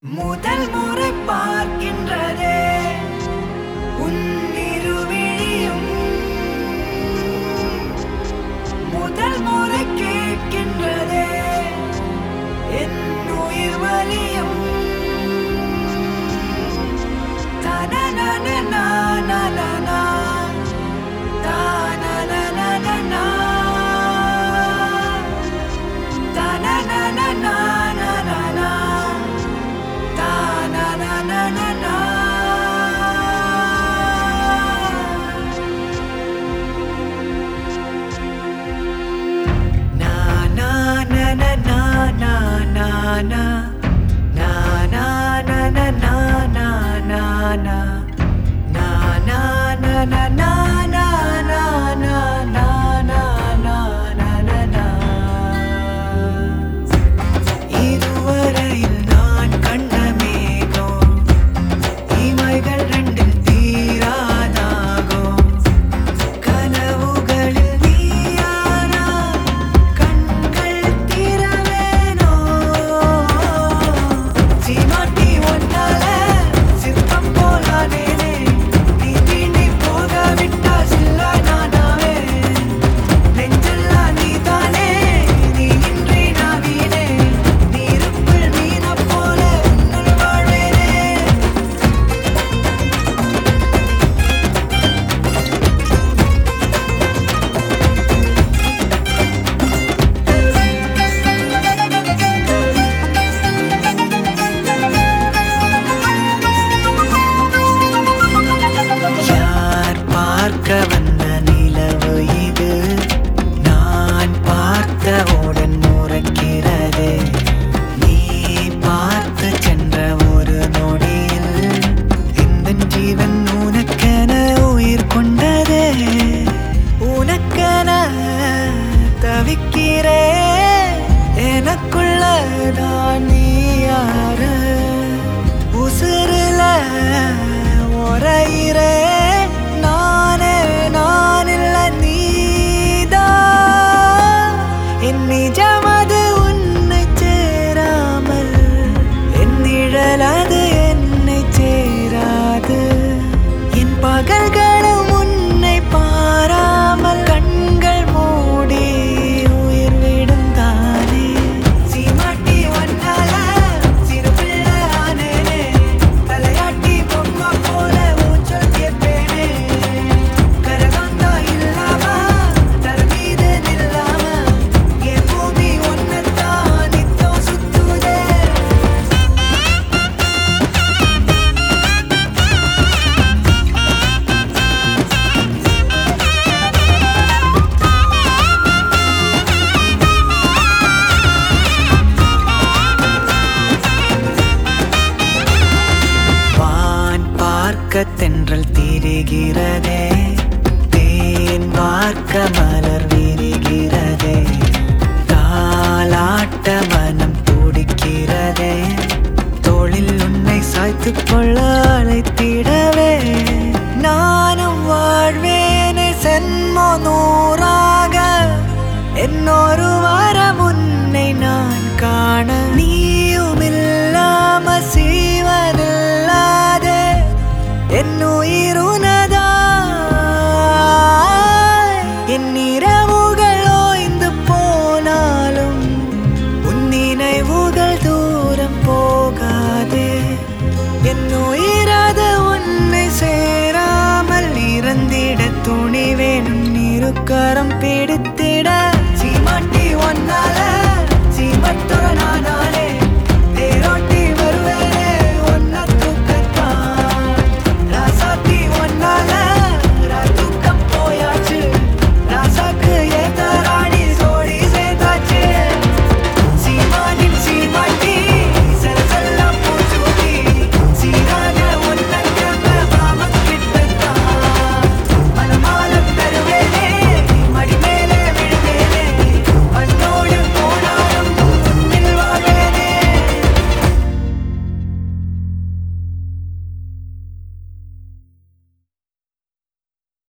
முதல் முறை பார்க்கின்றதே உன் இருவிழியும் முதல் முறை கேட்கின்றதே என் உயிர் வலியும் தனனனனா, நனனா, தானனனனனா, தனனனனா, நனனா. Ta-na-na-na-na-na. Na-na-na-na-na-na-na. Na-na-na-na-na-na-na-na. Na-na-na-na-na-na-na-na-na-na-na. இதுவரையில் நான் கண்ட மேகம் இமைகள் ரெண்டில் தீராதாகும் கனவுகளில் நீயானா கண்கள் திறவேனோ சீமாட்டி ஒன்னால சிற்பம் போலானேனே நீ தீண்டி போக விட்டால் சில்லா நானாவே நெஞ்செல்லாம் நீதானே நீ இன்றி நான் வீணே நீருக்குள் மீனப் போல உன்னுள் வாழ்வேனே யார் பார்க்க வந்த நிலவு இது நான் பார்த்தவுடன் முறைக்கிறது நீ பார்த்து சென்ற ஒரு நொடியில் இந்த ஜீவன் உனக்கென உயிர் கொண்டதே உனக்கென தவிக்கிறே எனக்குள்ளதான் நீ யாரு உசுருல உரையிறே நானே நான் இல்ல நீதான் என் நிஜமது உன்னை சேராமல் என் நிழல் அது என்னை சேராது என் பகல்களும் உன்னை பாராமல் கண்கள் மூடி உயிர் விடும் தானே சீமாட்டி ஒன்னால சிறு பிள்ளை ஆனேனே தலையாட்டி பொம்மை போல ஊஞ்சல் கேட்பேனே கரகாந்தா இல்லாம தர மீது நில்லாம என் பூமி ஒன்னத்தான் நித்தம் சுத்துதே வான் பார்க்க தென்றல் திரிகிறதே தேன் பார்க்க மலர் விரிகிறதே தாலாட்ட மனம் துடிக்கிறதே தோளில் உன்னை சாய்த்துக் கொள்ள அழைத்திடவே நானும் வாழ்வேனே சென்மோ நூறாக என்னொரு வாரம் உன்னை நான் காண நீயும் இல்லாம சீவனில்லாதே என் உயிருனதா என் இரவுகள் ஓய்ந்து போனாலும் உன் நினைவுகள் தூரம் போகாதே என் உயிராத உன்னை சேராமல் இறந்திட துணி வேணும் இருக்கரம் பிடித்திட